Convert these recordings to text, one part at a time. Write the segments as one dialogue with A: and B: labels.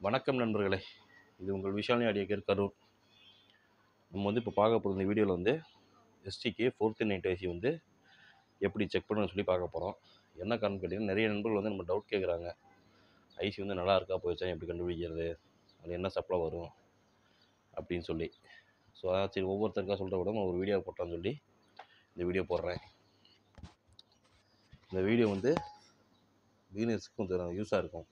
A: வணக்கம் நண்பர்களே இது உங்கள் விஷாலினி அடியக்கர் கரூர் நம்ம வந்து இப்போ பார்க்க போகிற இந்த வீடியோவில் வந்து எஸ்டிக்கு ஃபோர்த்து நைட் ஐசி வந்து எப்படி செக் பண்ணணும்னு சொல்லி பார்க்க போகிறோம் என்ன காரணம் கேட்டிங்கன்னா நிறைய நண்பர்கள் வந்து நம்ம டவுட் கேட்குறாங்க ஐசி வந்து நல்லா இருக்கா போயிடுச்சா எப்படி கண்டுபிடிக்கிறது அது என்ன சப்ளை வரும் அப்படின்னு சொல்லி ஸோ அதான் சரி ஒவ்வொருத்தருக்கா சொல்கிற கூட நான் ஒரு வீடியோ போட்டான்னு சொல்லி இந்த வீடியோ போடுறேன் இந்த வீடியோ வந்து பிகினர்ஸ்க்கு கொஞ்சம் யூஸாக இருக்கும்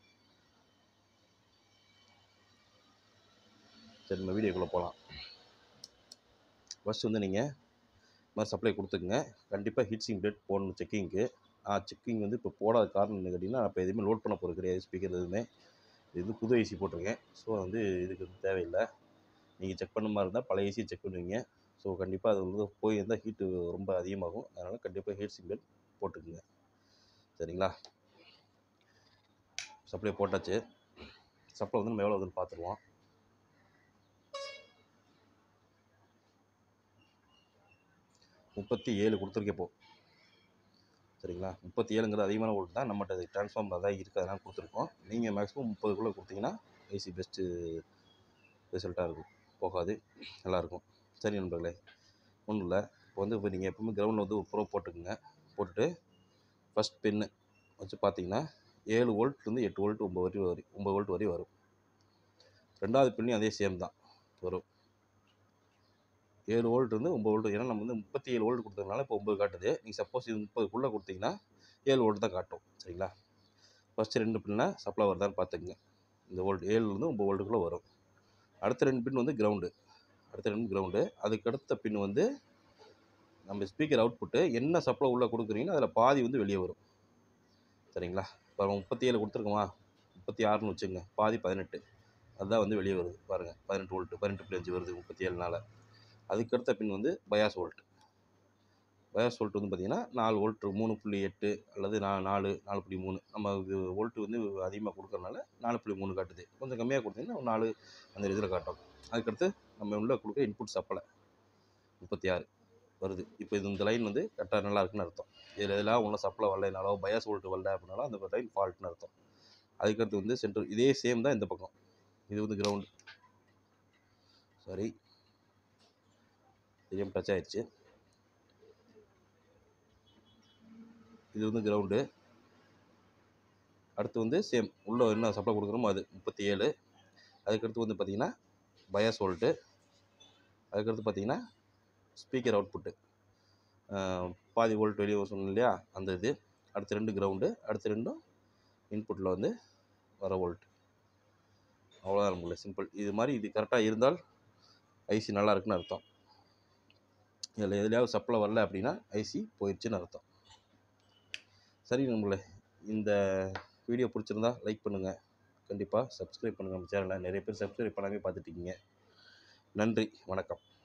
A: சரி நம்ம வீடியோக்குள்ளே போகலாம் ஃபஸ்ட் வந்து நீங்கள் இது மாதிரி சப்ளை கொடுத்துக்குங்க கண்டிப்பாக ஹீட் சிங் டேட் போடணும் செக்கிங்க்கு ஆ செக்கிங் வந்து இப்போ போடாத காரணம் என்ன கேட்டிங்கன்னா இப்போ எதுவுமே லோட் பண்ண போகிறது கிடையாது ஸ்பீக்கர் எதுவுமே இது வந்து புது ஐசி போட்டிருக்கேன் ஸோ வந்து இதுக்கு வந்து தேவையில்லை நீங்கள் செக் பண்ண மாதிரி இருந்தால் பழைய ஐசி செக் பண்ணுவீங்க ஸோ கண்டிப்பாக அது வந்து போய் இருந்தால் ஹீட்டு ரொம்ப அதிகமாகும் அதனால் கண்டிப்பாக ஹீட் சிங் டேட் போட்டுக்குங்க சரிங்களா சப்ளை போட்டாச்சு சப்ளை வந்து நம்ம எவ்வளோ வருதுன்னு பார்த்துருவோம் முப்பத்தி ஏழு கொடுத்துருக்கேன் இப்போ சரிங்களா முப்பத்தி ஏழுங்கிறது அதிகமான வோல்ட் தான் நம்மகிட்ட அது ட்ரான்ஸ்ஃபார்மர் அதான் இருக்குது அதெல்லாம் கொடுத்துருக்கோம் நீங்கள் மேக்ஸிமம் முப்பதுக்குள்ளே கொடுத்தீங்கன்னா ஐசி பெஸ்ட்டு ரிசல்ட்டாக இருக்கும் போகாது நல்லாயிருக்கும் சரி நண்பர்களே ஒன்றும் இல்லை இப்போ வந்து இப்போ நீங்கள் எப்பவுமே கிரவுண்டில் வந்து ஒரு ப்ரோ போட்டுக்குங்க போட்டுட்டு ஃபஸ்ட் பென்னு வச்சு பார்த்தீங்கன்னா ஏழு வோல்ட்லேருந்து எட்டு வோல்ட் ஒம்பது வரை வரை ஒம்பது வோல்ட் வரை வரும் ரெண்டாவது பின்னையும் அதே சேம் தான் வரும் ஏழு வோல்ட் இருந்து ஒம்பது வோல்ட் ஏன்னா நம்ம வந்து முப்பத்தி ஏழு வோல்ட் கொடுத்ததுனால இப்போ ஒம்பது காட்டுது நீங்கள் சப்போஸ் இது முப்பதுக்குள்ளே கொடுத்தீங்கன்னா ஏழு வோல்ட் தான் காட்டும் சரிங்களா ஃபஸ்ட்டு ரெண்டு பின்னை சப்ளை வருதான்னு பார்த்துக்குங்க இந்த வோல்ட் ஏழுலேருந்து ஒம்பது வோல்ட்டுக்குள்ளே வரும் அடுத்த ரெண்டு பின் வந்து கிரவுண்டு அடுத்த ரெண்டு கிரவுண்டு அதுக்கு அடுத்த பின் வந்து நம்ம ஸ்பீக்கர் அவுட்புட்டு என்ன சப்ளை உள்ளே கொடுக்குறீங்களோ அதில் பாதி வந்து வெளியே வரும் சரிங்களா இப்போ முப்பத்தி ஏழு கொடுத்துருக்கோமா முப்பத்தி ஆறுன்னு வச்சுங்க பாதி பதினெட்டு அதுதான் வந்து வெளியே வருது பாருங்கள் பதினெட்டு வோல்ட்டு பதினெட்டு புள்ளி அஞ்சு வருது முப்பத்தி ஏழுனால அதுக்கடுத்த பின் வந்து பயாஸ் வோல்ட் பயாஸ் வோல்ட் வந்து பார்த்திங்கன்னா நாலு வோல்ட் மூணு புள்ளி எட்டு அல்லது நா நாலு நாலு புள்ளி மூணு நம்ம இது வோல்ட்டு வந்து அதிகமாக கொடுக்கறனால நாலு புள்ளி மூணு காட்டுது கொஞ்சம் கம்மியாக கொடுத்தீங்கன்னா ஒரு நாலு அந்த இதில் காட்டும் அதுக்கடுத்து நம்ம உள்ள கொடுக்க இன்புட் சப்ளை முப்பத்தி ஆறு வருது இப்போ இது இந்த லைன் வந்து கரெக்டாக நல்லா இருக்குன்னு அர்த்தம் இதில் எதெல்லாம் ஒன்றும் சப்ளை வரலைனாலோ பயாஸ் வோல்ட் வரல அப்படின்னாலும் அந்த லைன் ஃபால்ட்னு அர்த்தம் அதுக்கடுத்து வந்து சென்டர் இதே சேம் தான் இந்த பக்கம் இது வந்து கிரவுண்டு சாரி தெரியாமல் டச் ஆயிடுச்சு இது வந்து கிரவுண்டு அடுத்து வந்து சேம் உள்ளே என்ன சப்ளை கொடுக்குறோமோ அது முப்பத்தி ஏழு அதுக்கடுத்து வந்து பார்த்திங்கன்னா பயாஸ் வோல்ட்டு அதுக்கடுத்து பார்த்திங்கன்னா ஸ்பீக்கர் அவுட்புட்டு பாதி வோல்ட் வெளியே சொன்னோம் இல்லையா அந்த இது அடுத்து ரெண்டு கிரவுண்டு அடுத்து ரெண்டும் இன்புட்டில் வந்து வர வோல்ட் அவ்வளோதான் நம்மளுக்கு சிம்பிள் இது மாதிரி இது கரெக்டாக இருந்தால் ஐசி நல்லா இருக்குன்னு அர்த்தம் இதில் எதுலையாவது சப்ளை வரல அப்படின்னா ஐசி போயிடுச்சுன்னு அர்த்தம் சரி நம்மளே இந்த வீடியோ பிடிச்சிருந்தா லைக் பண்ணுங்கள் கண்டிப்பாக சப்ஸ்கிரைப் பண்ணுங்கள் நம்ம சேனலை நிறைய பேர் சப்ஸ்கிரைப் பண்ணாமே பார்த்துட்ருக்கீங்க நன்றி வணக்கம்